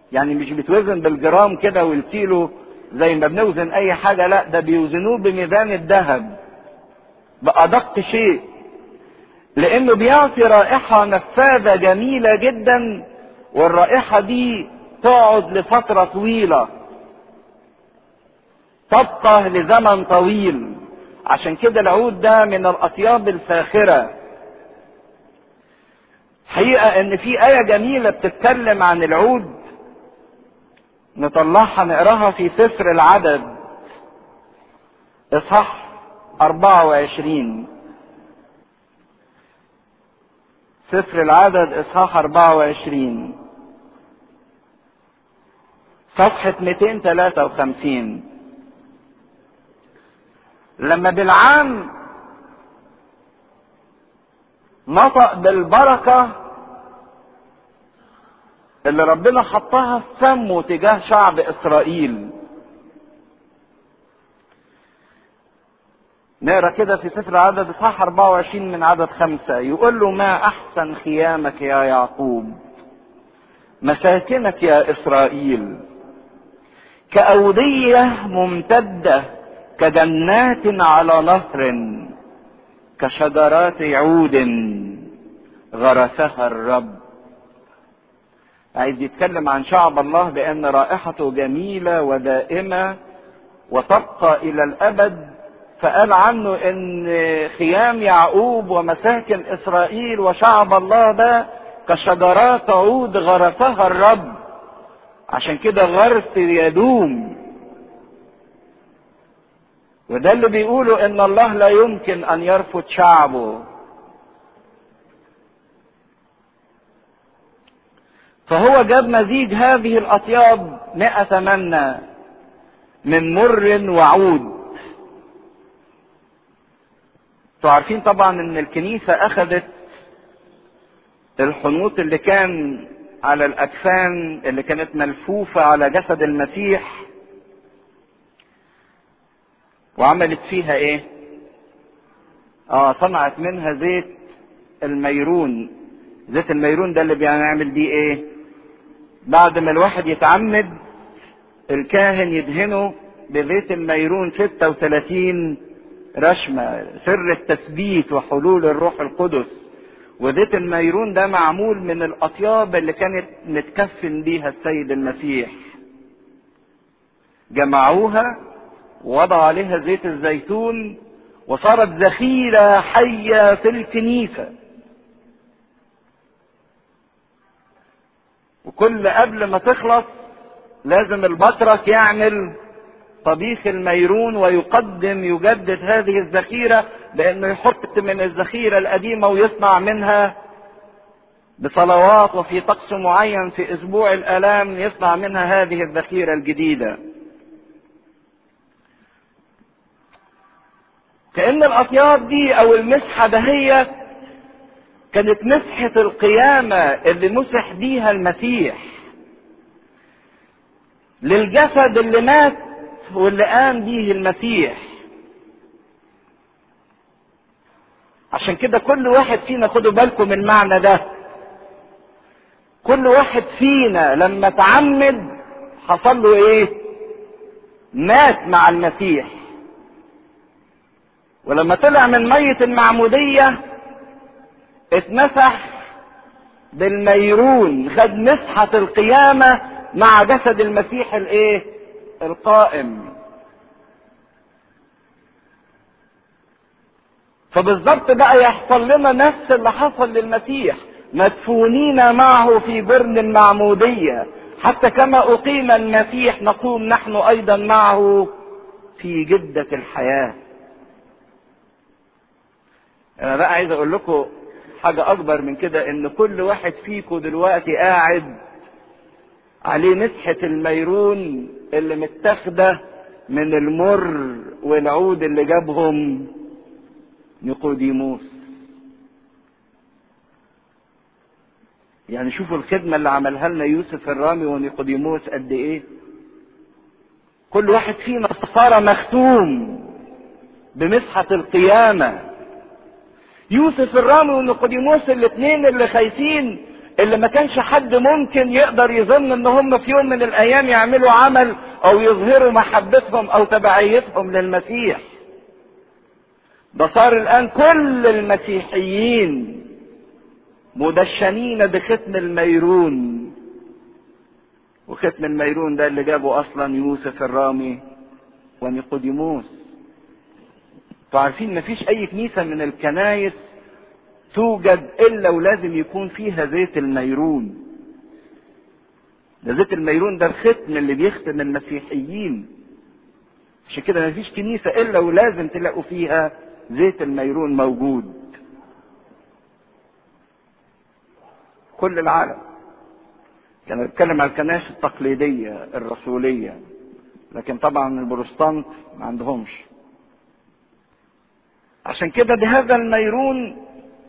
يعني مش بتوزن بالجرام كده والكيلو زي ما بنوزن اي حاجه لا ده بيوزنوه بميزان الذهب بادق شيء لانه بيعطي رائحه نفاذه جميله جدا والرائحه دي تقعد لفتره طويله تبقى لزمن طويل عشان كده العود ده من الاطياب الفاخره حقيقه ان في ايه جميله بتتكلم عن العود نطلعها نقراها في سفر العدد اصحاح 24 سفر العدد اصحاح 24 صفحة 253 لما بالعام نطق بالبركة اللي ربنا حطها في فمه تجاه شعب اسرائيل نقرا كده في سفر العدد اصحاح 24 من عدد خمسة يقول له ما احسن خيامك يا يعقوب مساكنك يا اسرائيل كأودية ممتدة كجنات على نهر كشجرات عود غرسها الرب عايز يتكلم عن شعب الله بان رائحته جميله ودائمه وتبقى الى الابد فقال عنه ان خيام يعقوب ومساكن اسرائيل وشعب الله ده كشجرات عود غرسها الرب عشان كده غرس يدوم وده اللي بيقولوا ان الله لا يمكن ان يرفض شعبه فهو جاب مزيج هذه الاطياب مئة منا من مر وعود انتوا عارفين طبعا ان الكنيسة اخذت الحنوط اللي كان على الاكفان اللي كانت ملفوفة على جسد المسيح وعملت فيها ايه اه صنعت منها زيت الميرون زيت الميرون ده اللي بنعمل بيه ايه بعد ما الواحد يتعمد الكاهن يدهنه بزيت الميرون 36 رشمة سر التثبيت وحلول الروح القدس وزيت الميرون ده معمول من الأطياب اللي كانت متكفن بيها السيد المسيح جمعوها ووضع عليها زيت الزيتون وصارت ذخيرة حية في الكنيسة وكل قبل ما تخلص لازم البطرك يعمل طبيخ الميرون ويقدم يجدد هذه الذخيرة لأنه يحط من الذخيرة القديمة ويصنع منها بصلوات وفي طقس معين في أسبوع الآلام يصنع منها هذه الذخيرة الجديدة كأن الأطياب دي أو المسحة دهيت كانت مسحة القيامة اللي مسح بيها المسيح للجسد اللي مات واللي قام بيه المسيح عشان كده كل واحد فينا خدوا بالكم من المعنى ده كل واحد فينا لما تعمد حصل له ايه مات مع المسيح ولما طلع من مية المعمودية اتمسح بالميرون خد مسحة القيامة مع جسد المسيح الايه القائم فبالظبط بقى يحصل لنا نفس اللي حصل للمسيح مدفونين معه في برن المعمودية حتى كما أقيم المسيح نقوم نحن أيضا معه في جدة الحياة أنا بقى عايز أقول لكم حاجة أكبر من كده إن كل واحد فيكم دلوقتي قاعد عليه مسحة الميرون اللي متاخدة من المر والعود اللي جابهم نيقوديموس يعني شوفوا الخدمة اللي عملها لنا يوسف الرامي ونيقوديموس قد ايه كل واحد فينا صار مختوم بمسحة القيامة يوسف الرامي ونيقوديموس الاثنين اللي خايفين اللي ما كانش حد ممكن يقدر يظن ان هم في يوم من الايام يعملوا عمل او يظهروا محبتهم او تبعيتهم للمسيح ده صار الان كل المسيحيين مدشنين بختم الميرون وختم الميرون ده اللي جابه اصلا يوسف الرامي ونيقوديموس انتوا عارفين مفيش اي كنيسه من الكنايس توجد الا ولازم يكون فيها زيت الميرون ده زيت الميرون ده الختم اللي بيختم المسيحيين عشان كده مفيش كنيسه الا ولازم تلاقوا فيها زيت الميرون موجود كل العالم كان بيتكلم عن الكنائس التقليدية الرسولية لكن طبعا البروتستانت ما عندهمش عشان كده بهذا الميرون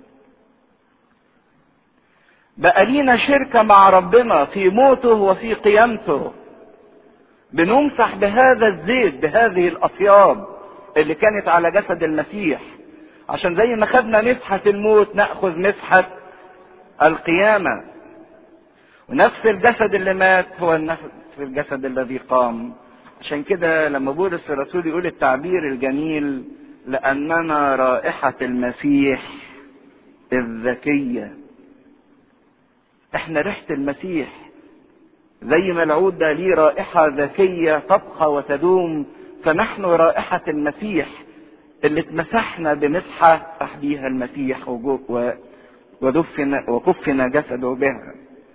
بقى لينا شركة مع ربنا في موته وفي قيامته بنمسح بهذا الزيت بهذه الأطياب اللي كانت على جسد المسيح عشان زي ما خدنا مسحة الموت نأخذ مسحة القيامة ونفس الجسد اللي مات هو نفس الجسد الذي قام عشان كده لما بولس الرسول يقول التعبير الجميل لأننا رائحة المسيح الذكية احنا ريحة المسيح زي ما العود ده ليه رائحة ذكية تبقى وتدوم فنحن رائحة المسيح اللي اتمسحنا بمسحة بيها المسيح ودفن وكفن جسده بها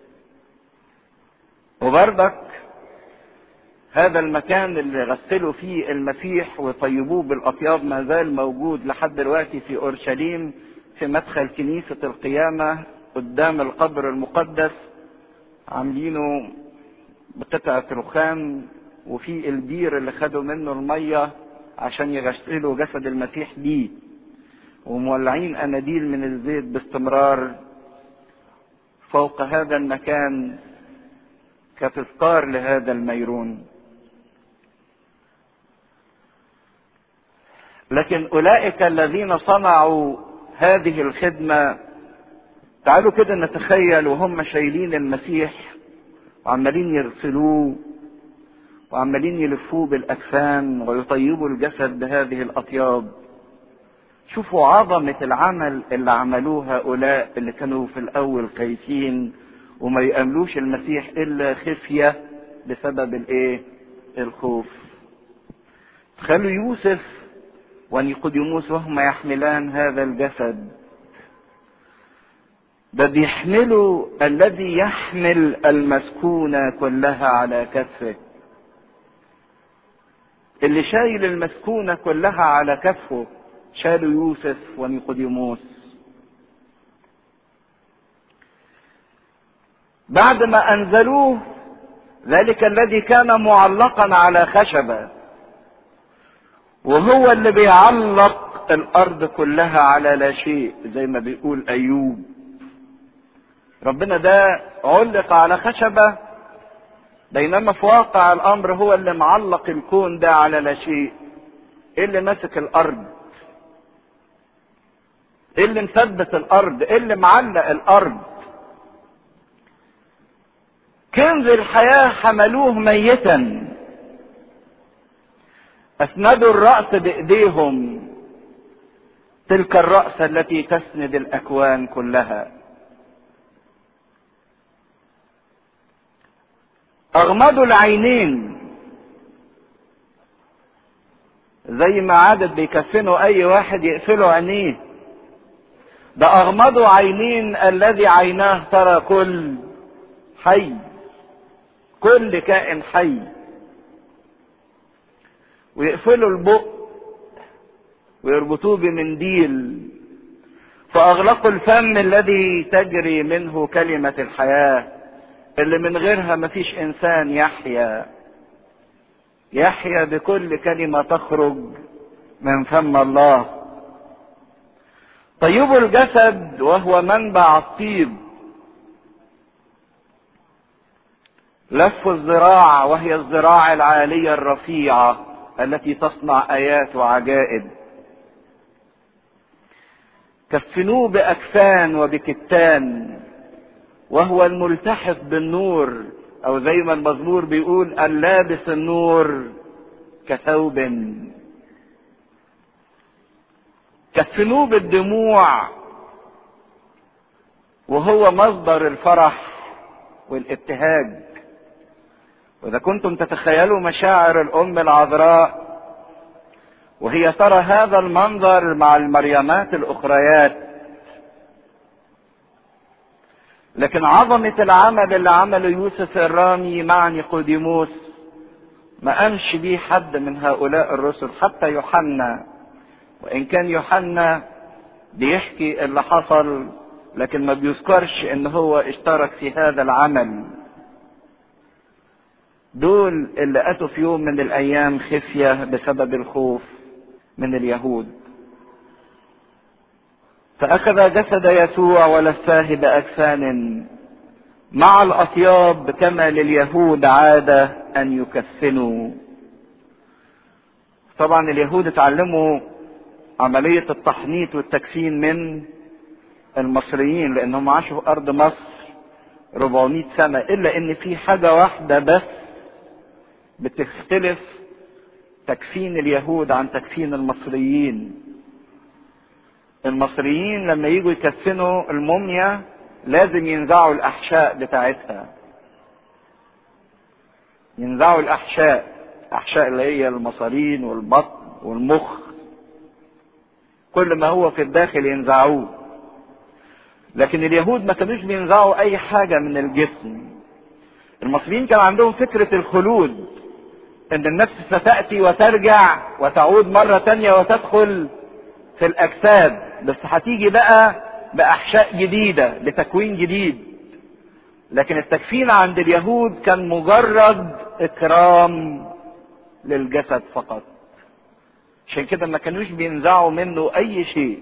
وبرضك هذا المكان اللي غسلوا فيه المسيح وطيبوه بالاطياب ما زال موجود لحد دلوقتي في اورشليم في مدخل كنيسه القيامه قدام القبر المقدس عاملينه بقطعه رخام وفي البير اللي خدوا منه الميه عشان يغسلوا جسد المسيح بيه ومولعين اناديل من الزيت باستمرار فوق هذا المكان كتذكار لهذا الميرون لكن اولئك الذين صنعوا هذه الخدمه تعالوا كده نتخيل وهم شايلين المسيح وعمالين يغسلوه وعمالين يلفوه بالاكفان ويطيبوا الجسد بهذه الاطياب شوفوا عظمة العمل اللي عملوه هؤلاء اللي كانوا في الأول خايفين وما يأملوش المسيح إلا خفية بسبب الإيه؟ الخوف. تخيلوا يوسف ونيقوديموس وهما يحملان هذا الجسد. ده بيحملوا الذي يحمل المسكونة كلها على كفه. اللي شايل المسكونة كلها على كفه شالوا يوسف ونيقوديموس بعد ما انزلوه ذلك الذي كان معلقا على خشبه وهو اللي بيعلق الارض كلها على لا شيء زي ما بيقول ايوب ربنا ده علق على خشبه بينما في واقع الامر هو اللي معلق الكون ده على لا شيء ايه اللي ماسك الارض ايه اللي مثبت الارض ايه اللي معلق الارض كنز الحياة حملوه ميتا اسندوا الرأس بايديهم تلك الرأس التي تسند الاكوان كلها اغمضوا العينين زي ما عادت بيكفنوا اي واحد يقفلوا عينيه ده اغمضوا عينين الذي عيناه ترى كل حي كل كائن حي ويقفلوا البق ويربطوه بمنديل فاغلقوا الفم الذي تجري منه كلمة الحياة اللي من غيرها مفيش انسان يحيا يحيا بكل كلمة تخرج من فم الله طيبوا الجسد وهو منبع الطيب لف الذراع وهي الذراع العالية الرفيعة التي تصنع آيات وعجائب كفنوه بأكفان وبكتان وهو الملتحف بالنور او زي ما المزمور بيقول اللابس النور كثوب كفنوه بالدموع وهو مصدر الفرح والابتهاج واذا كنتم تتخيلوا مشاعر الام العذراء وهي ترى هذا المنظر مع المريمات الاخريات لكن عظمة العمل اللي عمله يوسف الرامي مع نيقوديموس ما قامش بيه حد من هؤلاء الرسل حتى يوحنا وان كان يوحنا بيحكي اللي حصل لكن ما بيذكرش ان هو اشترك في هذا العمل دول اللي اتوا في يوم من الايام خفيه بسبب الخوف من اليهود فاخذ جسد يسوع ولفاه باكفان مع الاطياب كما لليهود عاده ان يكفنوا طبعا اليهود اتعلموا عمليه التحنيط والتكفين من المصريين لانهم عاشوا في ارض مصر 400 سنه الا ان في حاجه واحده بس بتختلف تكفين اليهود عن تكفين المصريين المصريين لما يجوا يكفنوا الموميا لازم ينزعوا الاحشاء بتاعتها ينزعوا الاحشاء الاحشاء اللي هي المصارين والبطن والمخ كل ما هو في الداخل ينزعوه لكن اليهود ما كانوش بينزعوا اي حاجه من الجسم المصريين كان عندهم فكره الخلود ان النفس ستاتي وترجع وتعود مره تانية وتدخل في الاجساد بس هتيجي بقى باحشاء جديده بتكوين جديد لكن التكفين عند اليهود كان مجرد اكرام للجسد فقط عشان كده ما كانوش بينزعوا منه اي شيء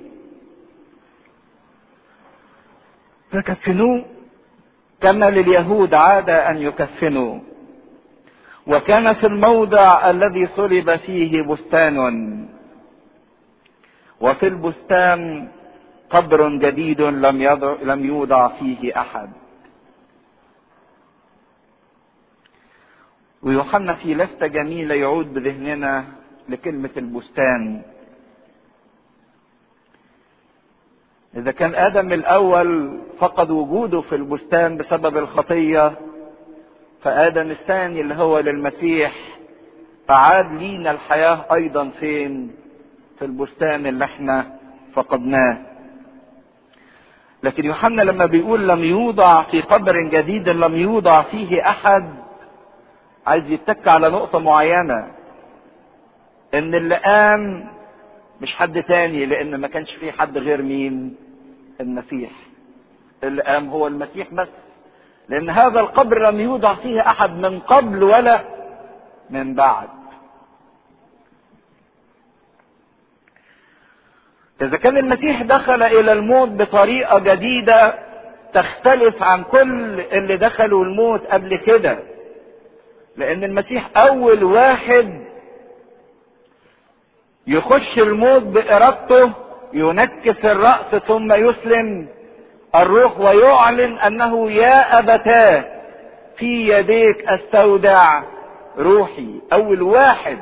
فكفنوه كما لليهود عادة أن يكفنوا وكان في الموضع الذي صلب فيه بستان وفي البستان قبر جديد لم يضع لم يوضع فيه أحد ويوحنا في لفتة جميلة يعود بذهننا لكلمة البستان إذا كان آدم الأول فقد وجوده في البستان بسبب الخطية فآدم الثاني اللي هو للمسيح فعاد لينا الحياة أيضا فين؟ في البستان اللي احنا فقدناه. لكن يوحنا لما بيقول لم يوضع في قبر جديد لم يوضع فيه أحد عايز يتك على نقطة معينة إن اللي قام مش حد تاني لان ما كانش في حد غير مين المسيح اللي قام هو المسيح بس لان هذا القبر لم يوضع فيه احد من قبل ولا من بعد اذا كان المسيح دخل الى الموت بطريقه جديده تختلف عن كل اللي دخلوا الموت قبل كده لان المسيح اول واحد يخش الموت بارادته ينكس الراس ثم يسلم الروح ويعلن انه يا ابتاه في يديك استودع روحي اول واحد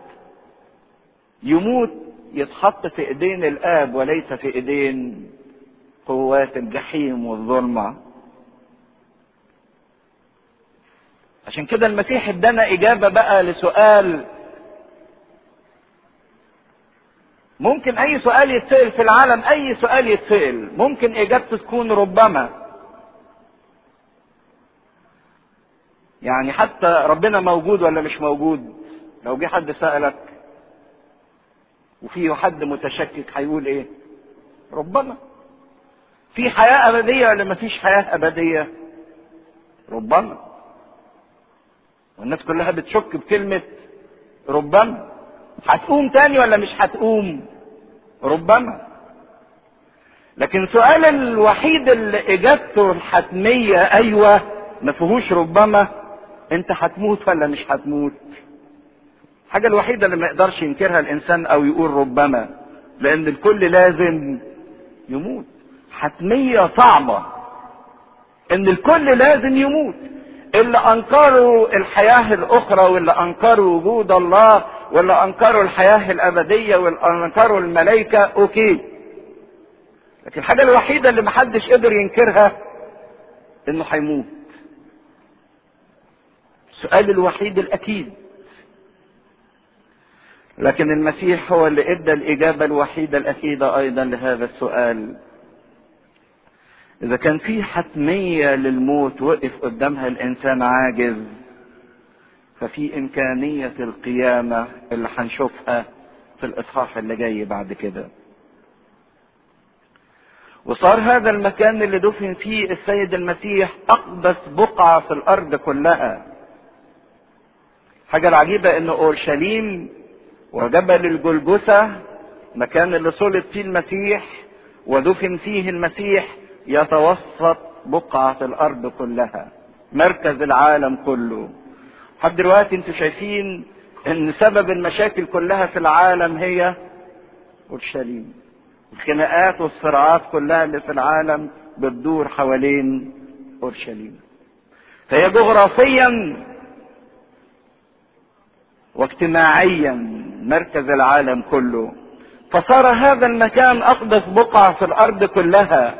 يموت يتحط في ايدين الاب وليس في ايدين قوات الجحيم والظلمه عشان كده المسيح ادانا اجابه بقى لسؤال ممكن اي سؤال يتسال في العالم اي سؤال يتسال ممكن اجابته تكون ربما يعني حتى ربنا موجود ولا مش موجود لو جه حد سالك وفي حد متشكك هيقول ايه ربما في حياه ابديه ولا مفيش حياه ابديه ربما والناس كلها بتشك بكلمه ربما هتقوم تاني ولا مش هتقوم ربما لكن سؤال الوحيد اللي اجابته الحتميه ايوه ما فيهوش ربما انت هتموت ولا مش هتموت الحاجه الوحيده اللي ما يقدرش ينكرها الانسان او يقول ربما لان الكل لازم يموت حتميه صعبه ان الكل لازم يموت اللي انكروا الحياة الاخرى واللي انكروا وجود الله واللي انكروا الحياة الابدية واللي انكروا الملائكة اوكي لكن الحاجة الوحيدة اللي محدش قدر ينكرها انه هيموت السؤال الوحيد الاكيد لكن المسيح هو اللي ادى الاجابة الوحيدة الاكيدة ايضا لهذا السؤال اذا كان في حتمية للموت وقف قدامها الانسان عاجز ففي امكانية القيامة اللي هنشوفها في الاصحاح اللي جاي بعد كده وصار هذا المكان اللي دفن فيه السيد المسيح اقدس بقعة في الارض كلها حاجة العجيبة ان اورشليم وجبل الجلجثة مكان اللي صلب فيه المسيح ودفن فيه المسيح يتوسط بقعة الارض كلها مركز العالم كله لحد دلوقتي انتوا شايفين ان سبب المشاكل كلها في العالم هي اورشليم الخناقات والصراعات كلها اللي في العالم بتدور حوالين اورشليم فهي جغرافيا واجتماعيا مركز العالم كله فصار هذا المكان اقدس بقعه في الارض كلها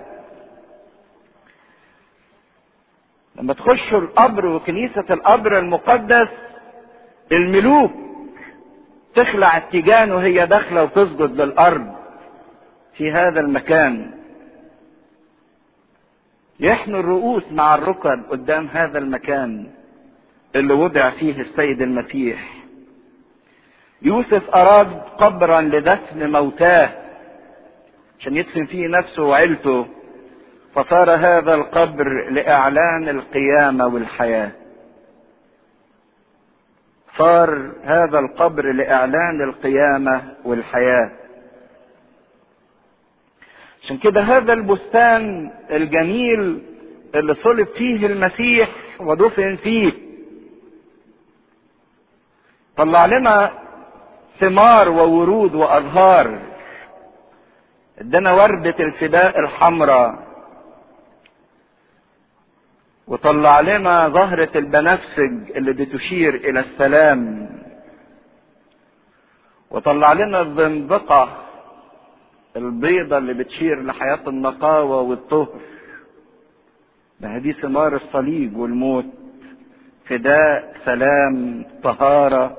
لما تخشوا القبر وكنيسه القبر المقدس الملوك تخلع التيجان وهي داخله وتسجد للارض في هذا المكان يحنوا الرؤوس مع الركب قدام هذا المكان اللي وضع فيه السيد المسيح يوسف اراد قبرا لدفن موتاه عشان يدفن فيه نفسه وعيلته فصار هذا القبر لاعلان القيامه والحياه صار هذا القبر لاعلان القيامه والحياه عشان كده هذا البستان الجميل اللي صلب فيه المسيح ودفن فيه طلع لنا ثمار وورود وازهار ادانا وردة الفداء الحمراء وطلع لنا زهرة البنفسج اللي بتشير الى السلام وطلع لنا الزنبقة البيضة اللي بتشير لحياة النقاوة والطهر ده دي ثمار الصليب والموت فداء سلام طهارة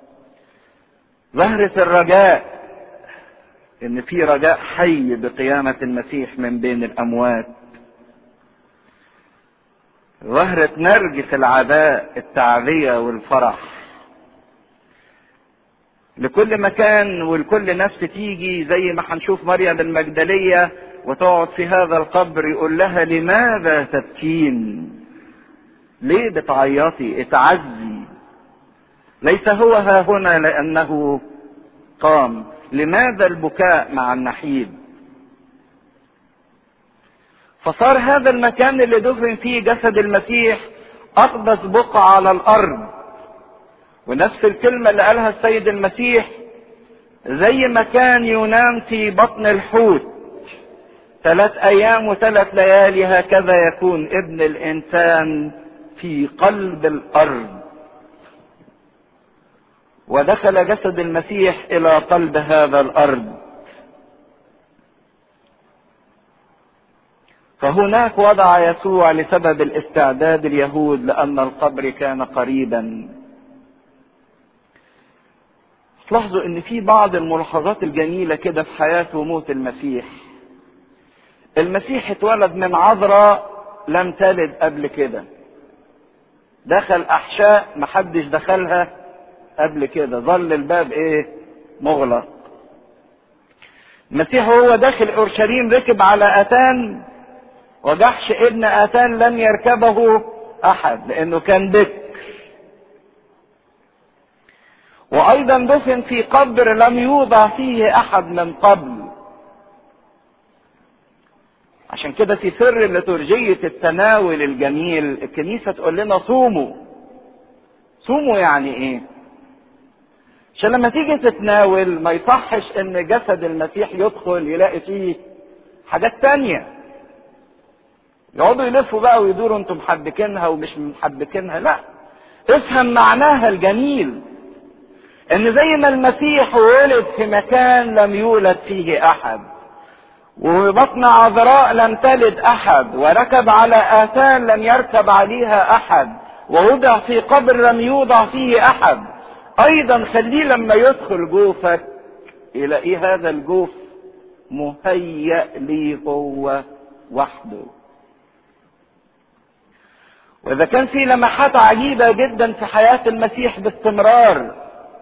زهرة الرجاء ان في رجاء حي بقيامة المسيح من بين الاموات زهرة نرجس العداء التعذية والفرح لكل مكان ولكل نفس تيجي زي ما هنشوف مريم المجدلية وتقعد في هذا القبر يقول لها لماذا تبكين ليه بتعيطي اتعزي ليس هو ها هنا لانه قام لماذا البكاء مع النحيب فصار هذا المكان اللي دفن فيه جسد المسيح اقدس بقعة على الارض ونفس الكلمة اللي قالها السيد المسيح زي ما كان ينام في بطن الحوت ثلاث ايام وثلاث ليالي هكذا يكون ابن الانسان في قلب الارض ودخل جسد المسيح الى قلب هذا الارض فهناك وضع يسوع لسبب الاستعداد اليهود لان القبر كان قريبا تلاحظوا ان في بعض الملاحظات الجميله كده في حياه وموت المسيح المسيح اتولد من عذراء لم تلد قبل كده دخل احشاء محدش دخلها قبل كده ظل الباب ايه مغلق المسيح وهو داخل اورشليم ركب على اتان وجحش ابن اتان لم يركبه احد لانه كان بكر وايضا دفن في قبر لم يوضع فيه احد من قبل عشان كده في سر لترجية التناول الجميل الكنيسة تقول لنا صوموا صوموا يعني ايه عشان لما تيجي تتناول ما يصحش ان جسد المسيح يدخل يلاقي فيه حاجات تانية يقعدوا يلفوا بقى ويدوروا انتم محبكينها ومش محبكينها لا افهم معناها الجميل ان زي ما المسيح ولد في مكان لم يولد فيه احد وبطن عذراء لم تلد احد وركب على اثان لم يركب عليها احد ووضع في قبر لم يوضع فيه احد ايضا خليه لما يدخل جوفك يلاقيه هذا الجوف مهيأ لي هو وحده واذا كان في لمحات عجيبه جدا في حياه المسيح باستمرار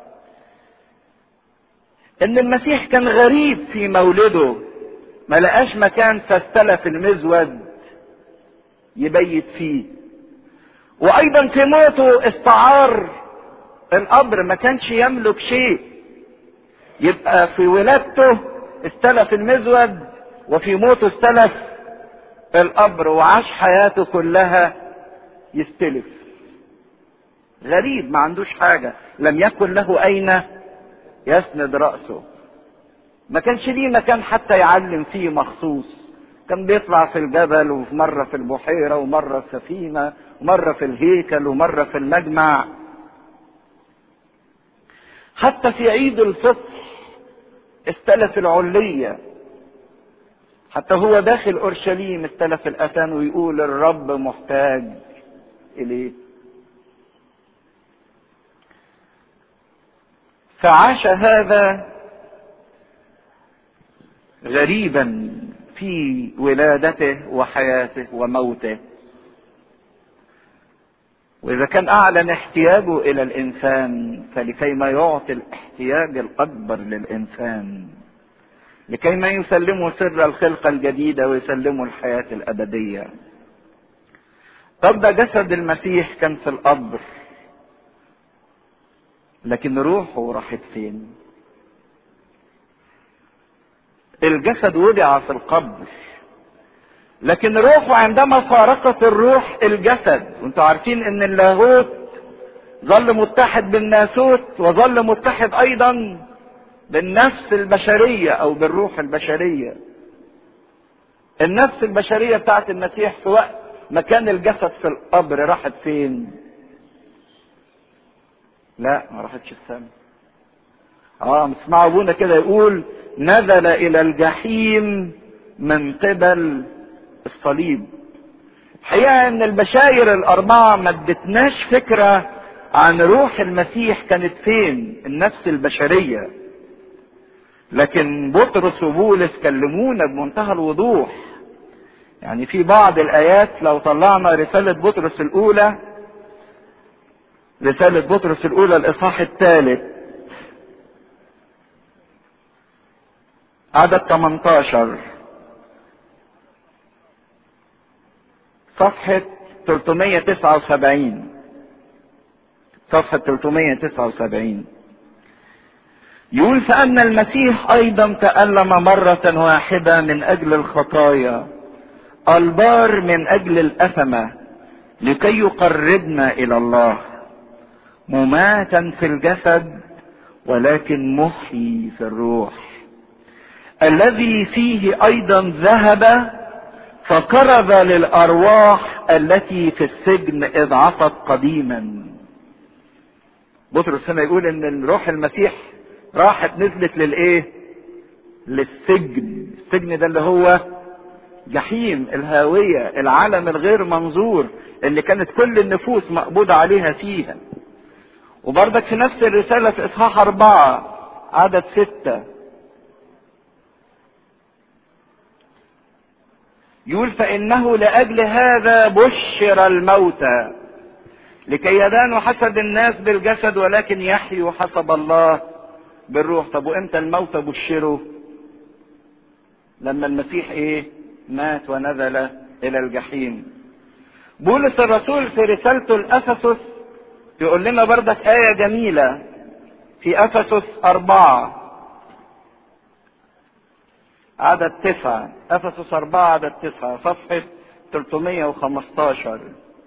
ان المسيح كان غريب في مولده ما لقاش مكان فاستلف المزود يبيت فيه وايضا في موته استعار القبر ما كانش يملك شيء يبقى في ولادته استلف المزود وفي موته استلف القبر وعاش حياته كلها يستلف غريب ما عندوش حاجة لم يكن له أين يسند رأسه ما كانش ليه مكان حتى يعلم فيه مخصوص كان بيطلع في الجبل ومرة في البحيرة ومرة في سفينة ومرة في الهيكل ومرة في المجمع حتى في عيد الفطر استلف العلية حتى هو داخل أورشليم استلف الأتان ويقول الرب محتاج إليه فعاش هذا غريبا في ولادته وحياته وموته واذا كان اعلن احتياجه الى الانسان فلكيما يعطي الاحتياج الاكبر للانسان لكيما يسلمه سر الخلقه الجديده ويسلمه الحياه الابديه طب ده جسد المسيح كان في القبر لكن روحه راحت فين الجسد وضع في القبر لكن روحه عندما فارقت الروح الجسد وانتوا عارفين ان اللاهوت ظل متحد بالناسوت وظل متحد ايضا بالنفس البشرية او بالروح البشرية النفس البشرية بتاعت المسيح في وقت ما كان الجسد في القبر راحت فين لا ما راحتش السماء اه اسمعوا ابونا كده يقول نزل الى الجحيم من قبل الصليب الحقيقه ان البشاير الاربعه ما ادتناش فكره عن روح المسيح كانت فين النفس البشريه لكن بطرس وبولس كلمونا بمنتهى الوضوح يعني في بعض الايات لو طلعنا رساله بطرس الاولى رساله بطرس الاولى الاصحاح الثالث عدد 18 صفحة 379 صفحة 379 يقول فأن المسيح أيضا تألم مرة واحدة من أجل الخطايا البار من أجل الأثمة لكي يقربنا إلى الله مماتا في الجسد ولكن محيي في الروح الذي فيه ايضا ذهب فقرب للارواح التي في السجن اذ عصت قديما بطرس هنا يقول ان روح المسيح راحت نزلت للايه للسجن السجن ده اللي هو جحيم الهاوية العالم الغير منظور اللي كانت كل النفوس مقبوضة عليها فيها وبرضك في نفس الرسالة في إصحاح أربعة عدد ستة يقول فإنه لأجل هذا بشر الموتى لكي يدانوا حسب الناس بالجسد ولكن يحيوا حسب الله بالروح طب وامتى الموتى بشروا لما المسيح ايه مات ونزل الى الجحيم بولس الرسول في رسالته لأفسس يقول لنا بردك آية جميلة في أفسس أربعة عدد تسعة أفسس أربعة عدد تسعة صفحة 315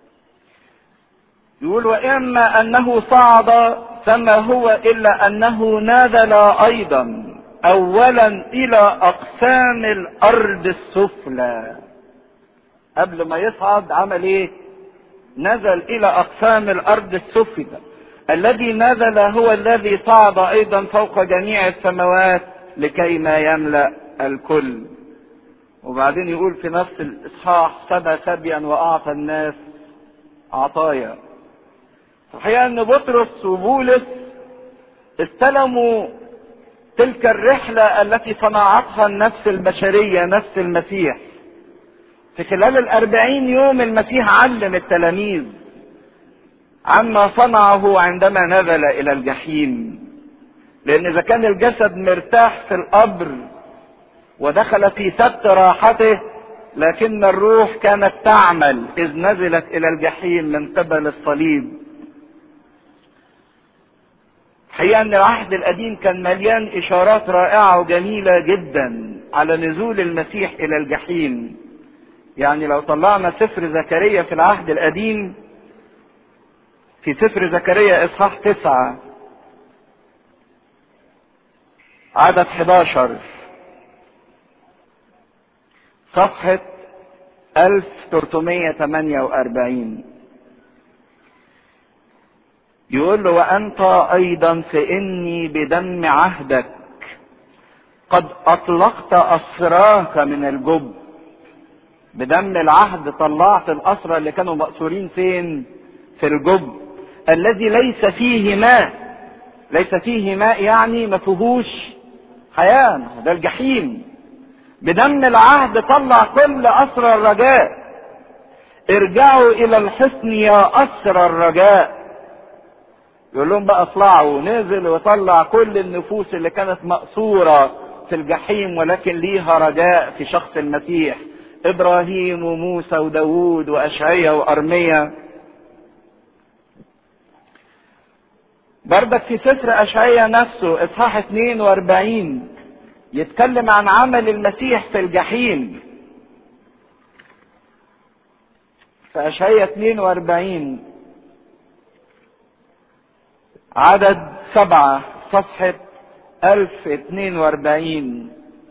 يقول وإما أنه صعد فما هو إلا أنه نزل أيضا أولا إلى أقسام الأرض السفلى قبل ما يصعد عمل ايه نزل الى اقسام الارض السفلى الذي نزل هو الذي صعد ايضا فوق جميع السماوات لكي ما يملا الكل وبعدين يقول في نفس الاصحاح سبى سبيا واعطى الناس عطايا الحقيقه ان بطرس وبولس استلموا تلك الرحله التي صنعتها النفس البشريه نفس المسيح في خلال الأربعين يوم المسيح علم التلاميذ عما صنعه عندما نزل إلى الجحيم لأن إذا كان الجسد مرتاح في القبر ودخل في سبت راحته لكن الروح كانت تعمل إذ نزلت إلى الجحيم من قبل الصليب حقيقة أن العهد القديم كان مليان إشارات رائعة وجميلة جدا على نزول المسيح إلى الجحيم يعني لو طلعنا سفر زكريا في العهد القديم في سفر زكريا اصحاح تسعة عدد 11 صفحة 1348 يقول له وأنت أيضا فإني بدم عهدك قد أطلقت أسراك من الجب بدم العهد طلعت الأسرى اللي كانوا مأسورين فين في الجب الذي ليس فيه ماء ليس فيه ماء يعني ما فيهوش حياة ده الجحيم بدم العهد طلع كل أسرى الرجاء ارجعوا إلى الحصن يا أسرى الرجاء يقول لهم بقى اطلعوا نزل وطلع كل النفوس اللي كانت مأسورة في الجحيم ولكن ليها رجاء في شخص المسيح ابراهيم وموسى وداوود واشعيا وارميا بردك في سفر اشعيا نفسه اصحاح 42 يتكلم عن عمل المسيح في الجحيم في اشعيا 42 عدد سبعة صفحة 1042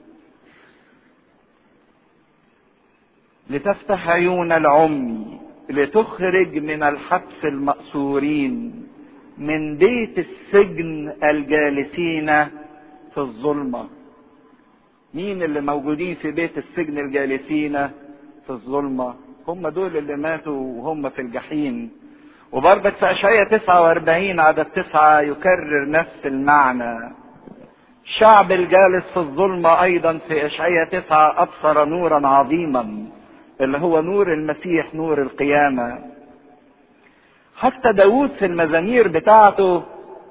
لتفتح عيون العمي لتخرج من الحبس المأسورين من بيت السجن الجالسين في الظلمة مين اللي موجودين في بيت السجن الجالسين في الظلمة هم دول اللي ماتوا وهم في الجحيم وبرضك في أشعية 49 عدد تسعة يكرر نفس المعنى الشعب الجالس في الظلمة أيضا في أشعية تسعة أبصر نورا عظيما اللي هو نور المسيح نور القيامة حتى داود في المزامير بتاعته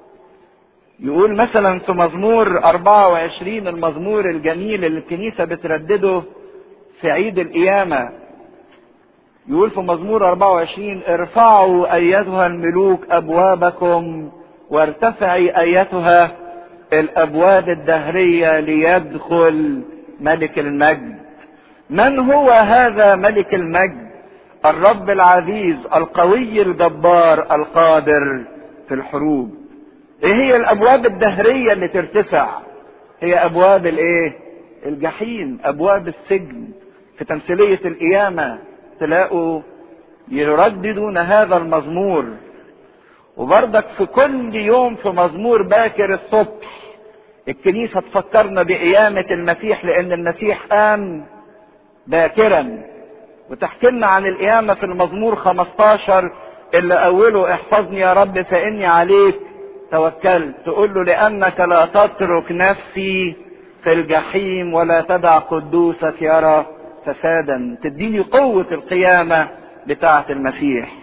يقول مثلا في مزمور 24 المزمور الجميل اللي الكنيسة بتردده في عيد القيامة يقول في مزمور 24 ارفعوا ايتها الملوك ابوابكم وارتفعي ايتها الابواب الدهريه ليدخل ملك المجد من هو هذا ملك المجد الرب العزيز القوي الجبار القادر في الحروب ايه هي الابواب الدهريه اللي ترتفع هي ابواب الايه الجحيم ابواب السجن في تمثيليه القيامه تلاقوا يرددون هذا المزمور وبردك في كل يوم في مزمور باكر الصبح الكنيسة تفكرنا بقيامة المسيح لأن المسيح قام باكرا وتحكي لنا عن القيامة في المزمور 15 اللي أوله احفظني يا رب فإني عليك توكلت تقول له لأنك لا تترك نفسي في الجحيم ولا تدع قدوسك يرى فسادا تديني قوة القيامة بتاعة المسيح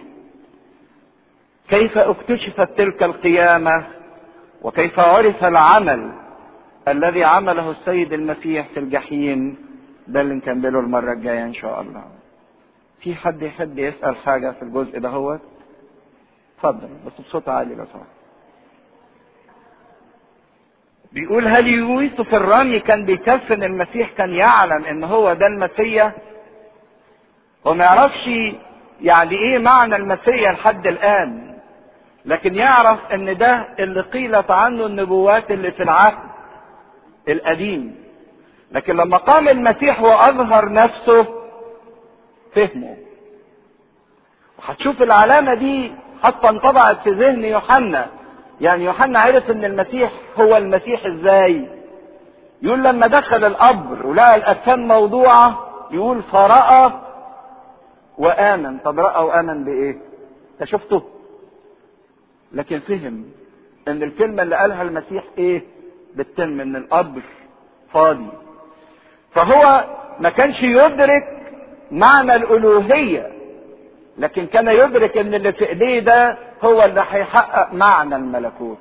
كيف اكتشفت تلك القيامة وكيف عرف العمل الذي عمله السيد المسيح في الجحيم ده اللي نكمله المرة الجاية ان شاء الله في حد يحب يسأل حاجة في الجزء ده هو اتفضل بس بصوت عالي لو سمحت بيقول هل يوسف الرامي كان بيكفن المسيح كان يعلم ان هو ده المسيا وما يعرفش يعني ايه معنى المسيا لحد الان لكن يعرف ان ده اللي قيلت عنه النبوات اللي في العهد القديم لكن لما قام المسيح واظهر نفسه فهمه وهتشوف العلامة دي حتى انطبعت في ذهن يوحنا يعني يوحنا عرف ان المسيح هو المسيح ازاي يقول لما دخل القبر ولقى الاجسام موضوعة يقول فرأى وآمن طب رأى وآمن بإيه؟ أنت شفته؟ لكن فهم إن الكلمة اللي قالها المسيح إيه؟ بتتم إن القبر فاضي. فهو ما كانش يدرك معنى الألوهية لكن كان يدرك إن اللي في إيديه ده هو اللي هيحقق معنى الملكوت.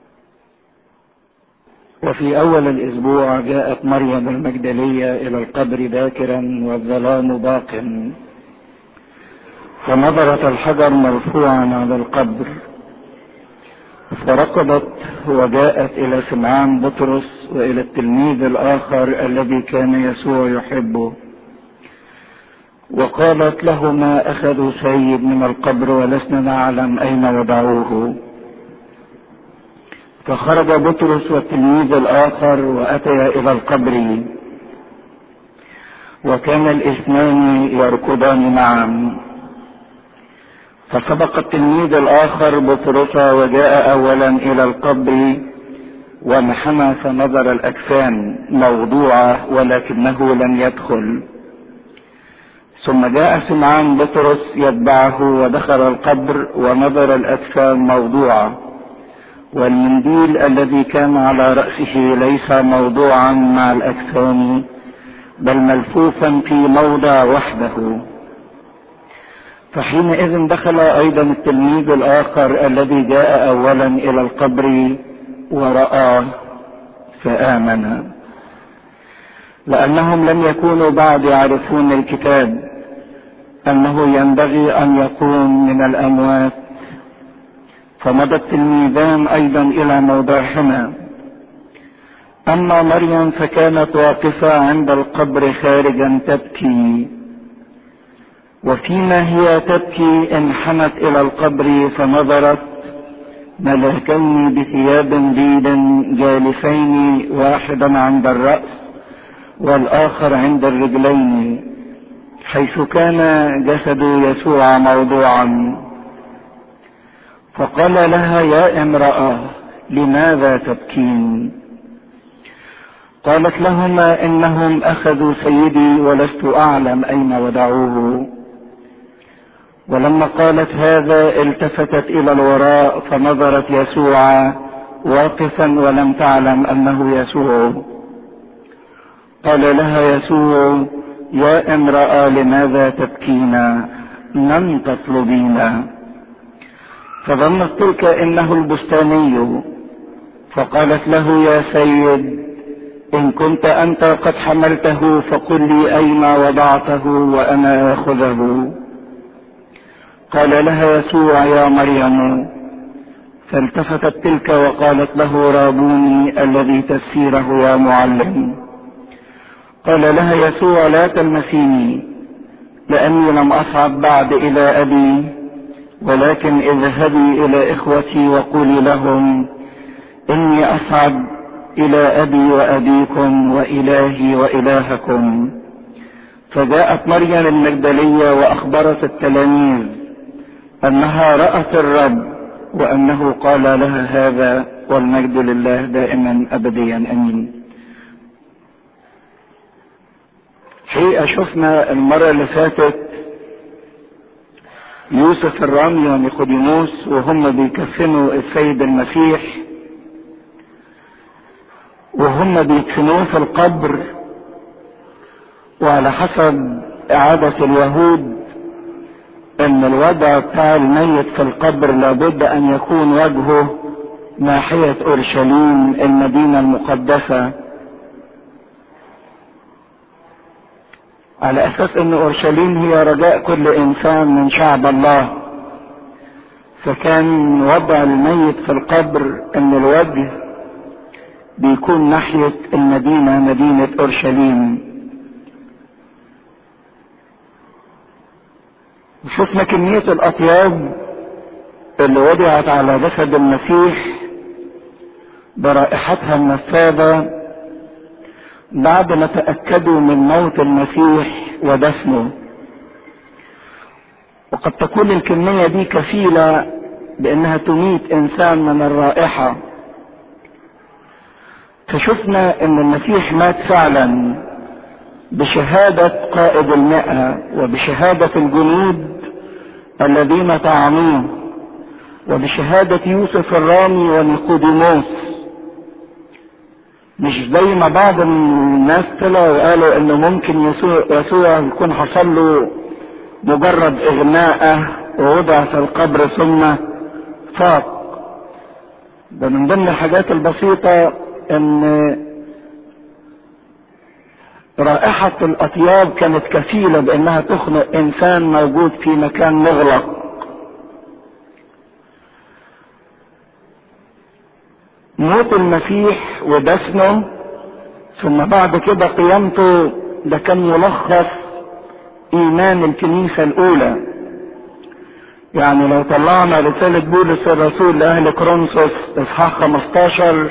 وفي أول الأسبوع جاءت مريم المجدلية إلى القبر باكرا والظلام باق فنظرت الحجر مرفوعا على القبر فركضت وجاءت إلى سمعان بطرس وإلى التلميذ الآخر الذي كان يسوع يحبه وقالت لهما أخذوا سيد من القبر ولسنا نعلم أين وضعوه فخرج بطرس والتلميذ الآخر وأتيا إلى القبر وكان الاثنان يركضان معا فسبق التلميذ الآخر بطرس وجاء أولا إلى القبر وانحنى فنظر الأجسام موضوعة ولكنه لم يدخل ثم جاء سمعان بطرس يتبعه ودخل القبر ونظر الأجسام موضوعة والمنديل الذي كان على رأسه ليس موضوعا مع الأجسام بل ملفوفا في موضع وحده فحينئذ دخل أيضا التلميذ الآخر الذي جاء أولا إلى القبر ورآه فآمن لأنهم لم يكونوا بعد يعرفون الكتاب أنه ينبغي أن يقوم من الأموات فمضى التلميذان ايضا الى موضعهما اما مريم فكانت واقفه عند القبر خارجا تبكي وفيما هي تبكي انحنت الى القبر فنظرت ملكين بثياب بيض جالسين واحدا عند الراس والاخر عند الرجلين حيث كان جسد يسوع موضوعا فقال لها يا امرأة لماذا تبكين قالت لهما انهم اخذوا سيدي ولست اعلم اين ودعوه ولما قالت هذا التفتت الى الوراء فنظرت يسوع واقفا ولم تعلم انه يسوع قال لها يسوع يا امرأة لماذا تبكين من تطلبين فظنت تلك انه البستاني فقالت له يا سيد ان كنت انت قد حملته فقل لي اين وضعته وانا اخذه قال لها يسوع يا مريم فالتفتت تلك وقالت له رابوني الذي تفسيره يا معلم قال لها يسوع لا تلمسيني لاني لم اصعد بعد الى ابي ولكن اذهبي الى اخوتي وقولي لهم اني اصعد الى ابي وابيكم والهي والهكم فجاءت مريم المجدليه واخبرت التلاميذ انها رات الرب وانه قال لها هذا والمجد لله دائما ابديا امين حقيقه شفنا المره اللي فاتت يوسف الرامي ونيقوديموس وهم بيكفنوا السيد المسيح وهم بيدفنوه في القبر وعلى حسب إعادة اليهود إن الوضع بتاع الميت في القبر لابد أن يكون وجهه ناحية أورشليم المدينة المقدسة على اساس ان اورشليم هي رجاء كل انسان من شعب الله فكان وضع الميت في القبر ان الوجه بيكون ناحية المدينة مدينة اورشليم وشفنا كمية الاطياب اللي وضعت على جسد المسيح برائحتها النفاذة بعد ما تأكدوا من موت المسيح ودفنه وقد تكون الكمية دي كفيلة بانها تميت انسان من الرائحة فشفنا ان المسيح مات فعلا بشهادة قائد المئة وبشهادة الجنود الذين طعنوه وبشهادة يوسف الرامي ونيقوديموس مش زي ما بعض الناس طلعوا وقالوا انه ممكن يسوع, يسوع يكون حصل له مجرد اغماءه ووضع في القبر ثم فاق ده من ضمن الحاجات البسيطة ان رائحة الاطياب كانت كفيلة بانها تخنق انسان موجود في مكان مغلق موت المسيح ودفنه ثم بعد كده قيامته ده كان ملخص ايمان الكنيسة الاولى يعني لو طلعنا رسالة بولس الرسول لأهل كرونسوس إصحاح 15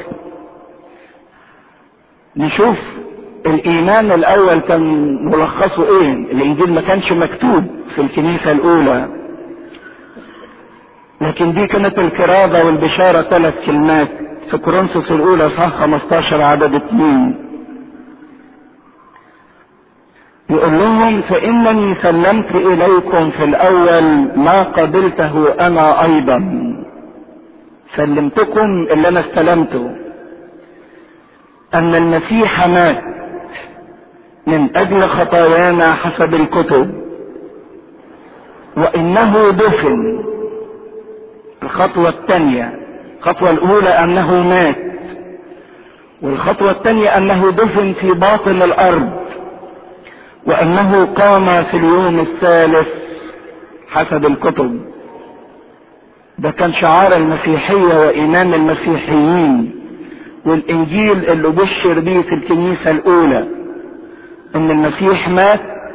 نشوف الإيمان الأول كان ملخصه إيه؟ الإنجيل ما كانش مكتوب في الكنيسة الأولى لكن دي كانت الكرازة والبشارة ثلاث كلمات في كورنثوس الأولى إصحاح 15 عدد اثنين يقول لهم فإنني سلمت إليكم في الأول ما قبلته أنا أيضا سلمتكم اللي أنا استلمته أن المسيح مات من أجل خطايانا حسب الكتب وإنه دفن الخطوة الثانية الخطوة الأولى أنه مات والخطوة الثانية أنه دفن في باطن الأرض وأنه قام في اليوم الثالث حسب الكتب ده كان شعار المسيحية وإيمان المسيحيين والإنجيل اللي بشر به في الكنيسة الأولى إن المسيح مات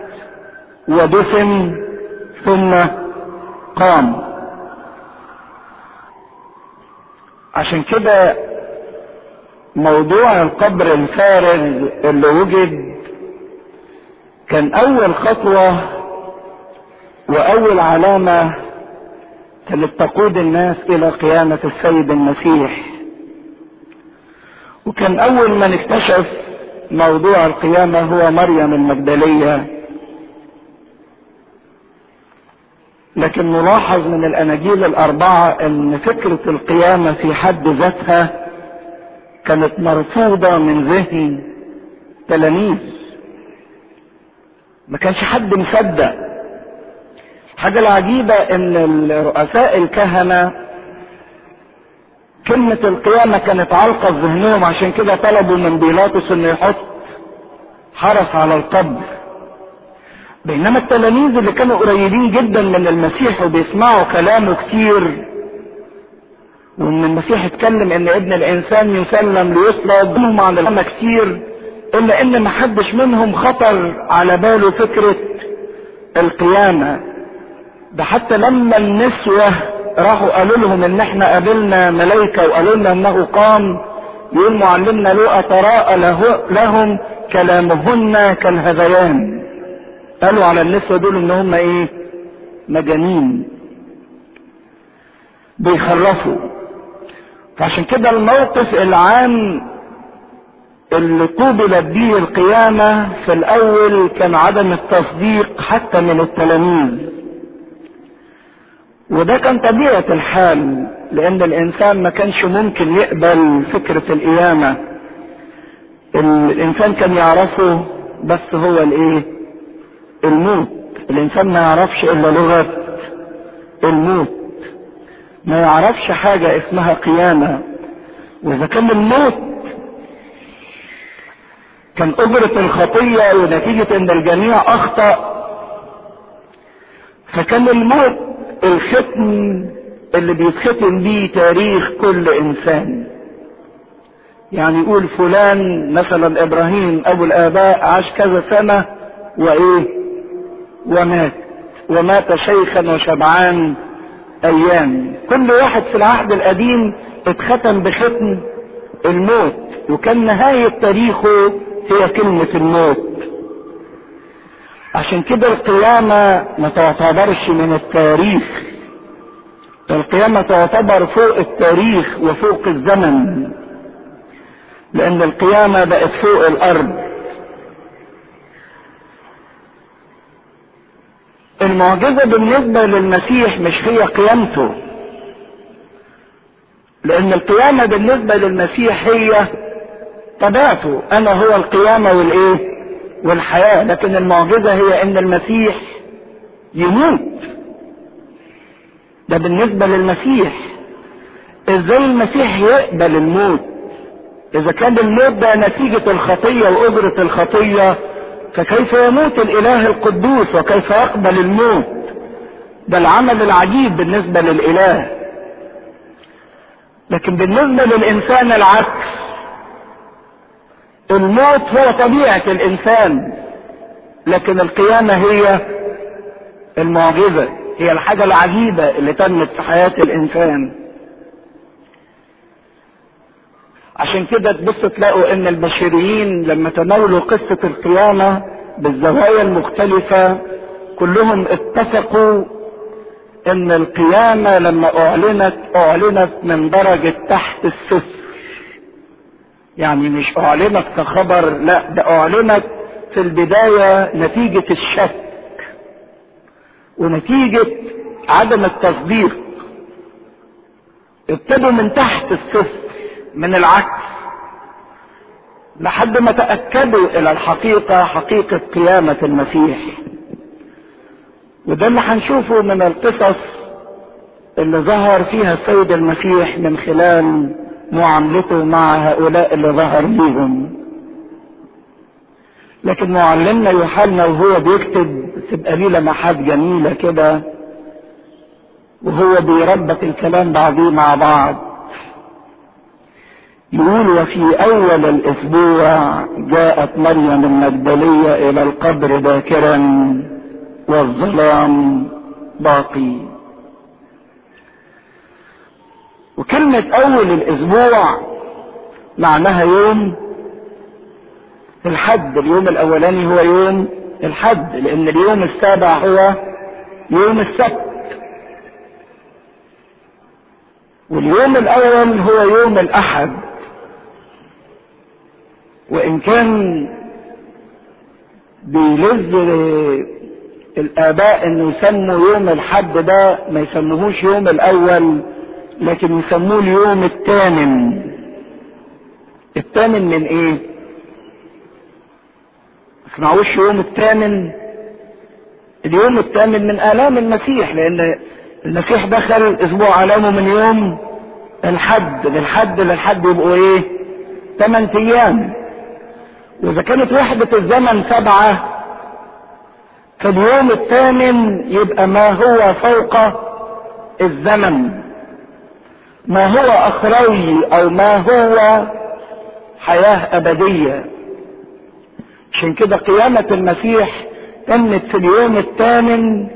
ودفن ثم قام عشان كده موضوع القبر الفارغ اللي وجد كان اول خطوة واول علامة كانت تقود الناس الى قيامة السيد المسيح وكان اول من اكتشف موضوع القيامة هو مريم المجدلية لكن نلاحظ من الاناجيل الاربعة ان فكرة القيامة في حد ذاتها كانت مرفوضة من ذهن تلاميذ ما كانش حد مصدق الحاجة العجيبة ان رؤساء الكهنة كلمة القيامة كانت علقة في ذهنهم عشان كده طلبوا من بيلاطس انه يحط حرس على القبر بينما التلاميذ اللي كانوا قريبين جدا من المسيح وبيسمعوا كلامه كتير وان المسيح اتكلم ان ابن الانسان يسلم ليصلب منهم عن القيامة كتير الا ان محدش منهم خطر على باله فكرة القيامة ده حتى لما النسوة راحوا قالوا لهم ان احنا قابلنا ملايكة وقالوا لنا انه قام يقول معلمنا لوقا تراءى له لهم كلامهن كالهذيان قالوا على النسوة دول ان هم ايه مجانين بيخرفوا فعشان كده الموقف العام اللي قوبلت به القيامة في الأول كان عدم التصديق حتى من التلاميذ وده كان طبيعة الحال لأن الإنسان ما كانش ممكن يقبل فكرة القيامة الإنسان كان يعرفه بس هو الإيه؟ الموت الإنسان ما يعرفش إلا لغة الموت ما يعرفش حاجة اسمها قيامة وإذا كان الموت كان أجرة الخطية ونتيجة إن الجميع أخطأ فكان الموت الختم اللي بيتختم بيه تاريخ كل إنسان يعني يقول فلان مثلا إبراهيم أبو الآباء عاش كذا سنة وإيه ومات ومات شيخا وشبعان أيام كل واحد في العهد القديم اتختم بختم الموت وكان نهاية تاريخه هي كلمة الموت عشان كده القيامة ما تعتبرش من التاريخ القيامة تعتبر فوق التاريخ وفوق الزمن لأن القيامة بقت فوق الأرض المعجزة بالنسبة للمسيح مش هي قيامته لأن القيامة بالنسبة للمسيح هي طبيعته أنا هو القيامة والإيه؟ والحياة لكن المعجزة هي ان المسيح يموت ده بالنسبة للمسيح ازاي المسيح يقبل الموت اذا كان الموت ده نتيجة الخطية واجرة الخطية فكيف يموت الاله القدوس وكيف يقبل الموت ده العمل العجيب بالنسبة للاله لكن بالنسبة للانسان العكس الموت هو طبيعة الإنسان لكن القيامة هي المعجزة هي الحاجة العجيبة اللي تمت في حياة الإنسان عشان كده تبص تلاقوا ان البشريين لما تناولوا قصة القيامة بالزوايا المختلفة كلهم اتفقوا ان القيامة لما اعلنت اعلنت من درجة تحت الصفر يعني مش اعلنت كخبر لا ده اعلنت في البداية نتيجة الشك ونتيجة عدم التصديق ابتدوا من تحت الصفر من العكس لحد ما تأكدوا الى الحقيقة حقيقة قيامة المسيح وده اللي هنشوفه من القصص اللي ظهر فيها السيد المسيح من خلال معاملته مع هؤلاء اللي ظهر ليهم لكن معلمنا يوحنا وهو بيكتب تبقى ليه لمحات جميلة كده وهو بيربط الكلام بعضيه مع بعض يقول وفي أول الأسبوع جاءت مريم المجدلية إلى القبر باكرا والظلام باقي وكلمة أول الأسبوع معناها يوم الحد اليوم الأولاني هو يوم الحد لأن اليوم السابع هو يوم السبت واليوم الأول هو يوم الأحد وإن كان بيلز الآباء إنه يسموا يوم الحد ده ما يسموهوش يوم الأول لكن يسموه اليوم الثامن الثامن من ايه اسمعوش يوم الثامن اليوم الثامن من الام المسيح لان المسيح دخل اسبوع الامه من يوم الحد للحد للحد يبقوا ايه ثمان ايام واذا كانت وحدة الزمن سبعة فاليوم الثامن يبقى ما هو فوق الزمن ما هو اخروي او ما هو حياة ابدية عشان كده قيامة المسيح تمت في اليوم الثامن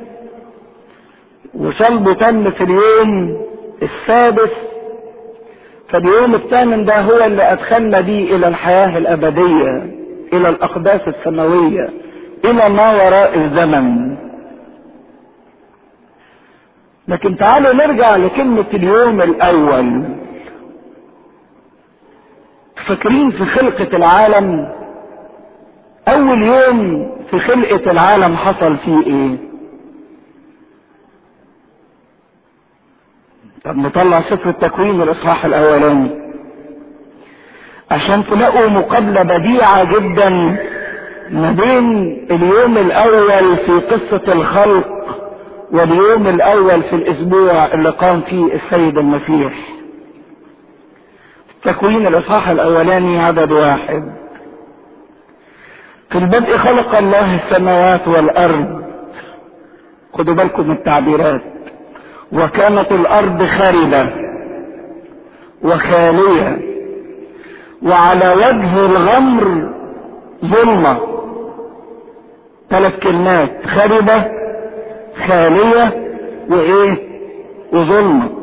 وصلبه تم في اليوم السادس فاليوم الثامن ده هو اللي ادخلنا بيه الى الحياة الابدية الى الاقداس السماوية الى ما وراء الزمن لكن تعالوا نرجع لكلمة اليوم الأول فاكرين في خلقة العالم أول يوم في خلقة العالم حصل فيه إيه؟ طب نطلع سفر التكوين الإصحاح الأولاني عشان تلاقوا مقابلة بديعة جدا ما بين اليوم الأول في قصة الخلق واليوم الاول في الاسبوع اللي قام فيه السيد المسيح تكوين الاصحاح الاولاني عدد واحد في البدء خلق الله السماوات والارض خدوا بالكم من التعبيرات وكانت الارض خاربة وخالية وعلى وجه الغمر ظلمة ثلاث كلمات خربة خالية وايه وظلمة